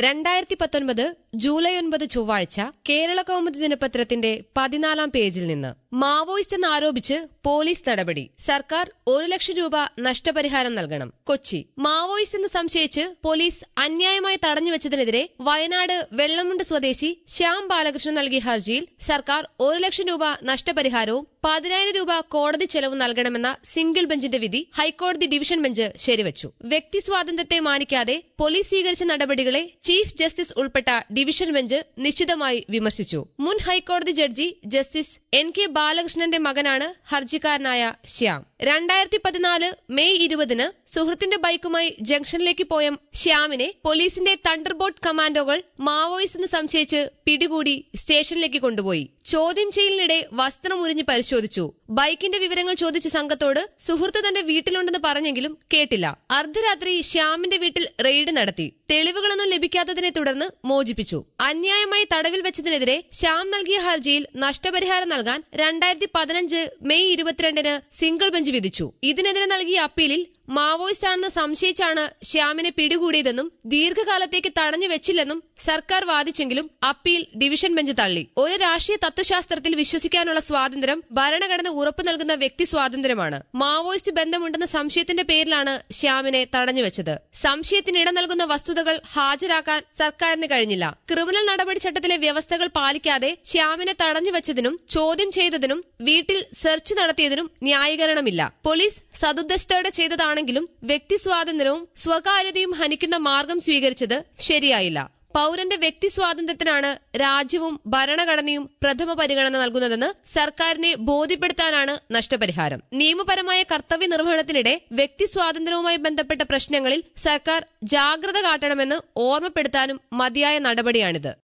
രണ്ടായിരത്തി പത്തൊൻപത് ജൂലൈ ഒൻപത് ചൊവ്വാഴ്ച കേരള കൗമുദി ദിനപത്രത്തിന്റെ പതിനാലാം പേജിൽ നിന്ന് മാവോയിസ്റ്റ് എന്നാരോപിച്ച് പോലീസ് നടപടി സർക്കാർ ഒരു ലക്ഷം രൂപ നഷ്ടപരിഹാരം നൽകണം കൊച്ചി മാവോയിസ്റ്റ് എന്ന് സംശയിച്ച് പോലീസ് അന്യായമായി തടഞ്ഞുവച്ചതിനെതിരെ വയനാട് വെള്ളമുണ്ട് സ്വദേശി ശ്യാം ബാലകൃഷ്ണൻ നൽകിയ ഹർജിയിൽ സർക്കാർ ഒരു ലക്ഷം രൂപ നഷ്ടപരിഹാരവും പതിനായിരം രൂപ കോടതി ചെലവ് നൽകണമെന്ന സിംഗിൾ ബെഞ്ചിന്റെ വിധി ഹൈക്കോടതി ഡിവിഷൻ ബെഞ്ച് ശരിവച്ചു വ്യക്തി സ്വാതന്ത്ര്യത്തെ മാനിക്കാതെ പോലീസ് സ്വീകരിച്ച നടപടികളെ ചീഫ് ജസ്റ്റിസ് ഉൾപ്പെട്ട ഡിവിഷൻ ബെഞ്ച് നിശ്ചിതമായി വിമർശിച്ചു മുൻ ഹൈക്കോടതി ജഡ്ജി ജസ്റ്റിസ് എൻ കെ ബാലകൃഷ്ണന്റെ മകനാണ് ഹർജിക്കാരനായ ശ്യാം രണ്ടായിരത്തി പതിനാല് മെയ് ഇരുപതിന് സുഹൃത്തിന്റെ ബൈക്കുമായി ജംഗ്ഷനിലേക്ക് പോയ ശ്യാമിനെ പോലീസിന്റെ തണ്ടർബോൾട്ട് കമാൻഡോകൾ മാവോയിസ്റ്റ് എന്ന് സംശയിച്ച് പിടികൂടി സ്റ്റേഷനിലേക്ക് കൊണ്ടുപോയി ചോദ്യം ചെയ്യലിനിടെ വസ്ത്രം ഉരിഞ്ഞ് പരിശോധിച്ചു ബൈക്കിന്റെ വിവരങ്ങൾ ചോദിച്ച സംഘത്തോട് സുഹൃത്ത് തന്റെ വീട്ടിലുണ്ടെന്ന് പറഞ്ഞെങ്കിലും കേട്ടില്ല അർദ്ധരാത്രി ശ്യാമിന്റെ വീട്ടിൽ റെയ്ഡ് നടത്തി തെളിവുകളൊന്നും ലഭിക്കാത്തതിനെ തുടർന്ന് മോചിപ്പിച്ചു അന്യായമായി തടവിൽ വെച്ചതിനെതിരെ ശ്യാം നൽകിയ ഹർജിയിൽ നഷ്ടപരിഹാരം നൽകാൻ രണ്ടായിരത്തി പതിനഞ്ച് മെയ് ഇരുപത്തിരണ്ടിന് സിംഗിൾ ബെഞ്ച് വിധിച്ചു ഇതിനെതിരെ നൽകിയ അപ്പീലിൽ മാവോയിസ്റ്റ് ആണെന്ന് സംശയിച്ചാണ് ശ്യാമിനെ പിടികൂടിയതെന്നും ദീർഘകാലത്തേക്ക് തടഞ്ഞു വെച്ചില്ലെന്നും സർക്കാർ വാദിച്ചെങ്കിലും അപ്പീൽ ഡിവിഷൻ ബെഞ്ച് തള്ളി ഒരു രാഷ്ട്രീയ തത്വശാസ്ത്രത്തിൽ വിശ്വസിക്കാനുള്ള സ്വാതന്ത്ര്യം ഭരണഘടന ഉറപ്പു നൽകുന്ന വ്യക്തി സ്വാതന്ത്ര്യമാണ് മാവോയിസ്റ്റ് ബന്ധമുണ്ടെന്ന സംശയത്തിന്റെ പേരിലാണ് ശ്യാമിനെ തടഞ്ഞുവെച്ചത് സംശയത്തിന് ഇട നൽകുന്ന വസ്തുതകൾ ഹാജരാക്കാൻ സർക്കാരിന് കഴിഞ്ഞില്ല ക്രിമിനൽ നടപടിച്ചട്ടത്തിലെ വ്യവസ്ഥകൾ പാലിക്കാതെ ശ്യാമിനെ തടഞ്ഞുവെച്ചതിനും ചോദ്യം ചെയ്തതിനും വീട്ടിൽ സെർച്ച് നടത്തിയതിനും ന്യായീകരണമില്ല പോലീസ് സതുദ്ദേശത്തോടെ ചെയ്തതാണെങ്കിലും വ്യക്തി സ്വാതന്ത്ര്യവും സ്വകാര്യതയും ഹനിക്കുന്ന മാർഗം സ്വീകരിച്ചത് ശരിയായില്ല പൌരന്റെ വ്യക്തി സ്വാതന്ത്ര്യത്തിനാണ് രാജ്യവും ഭരണഘടനയും പ്രഥമ പരിഗണന നൽകുന്നതെന്ന് സർക്കാരിനെ ബോധ്യപ്പെടുത്താനാണ് നഷ്ടപരിഹാരം നിയമപരമായ കർത്തവ്യ നിർവഹണത്തിനിടെ വ്യക്തി സ്വാതന്ത്ര്യവുമായി ബന്ധപ്പെട്ട പ്രശ്നങ്ങളിൽ സർക്കാർ ജാഗ്രത കാട്ടണമെന്ന് ഓർമ്മപ്പെടുത്താനും മതിയായ നടപടിയാണിത്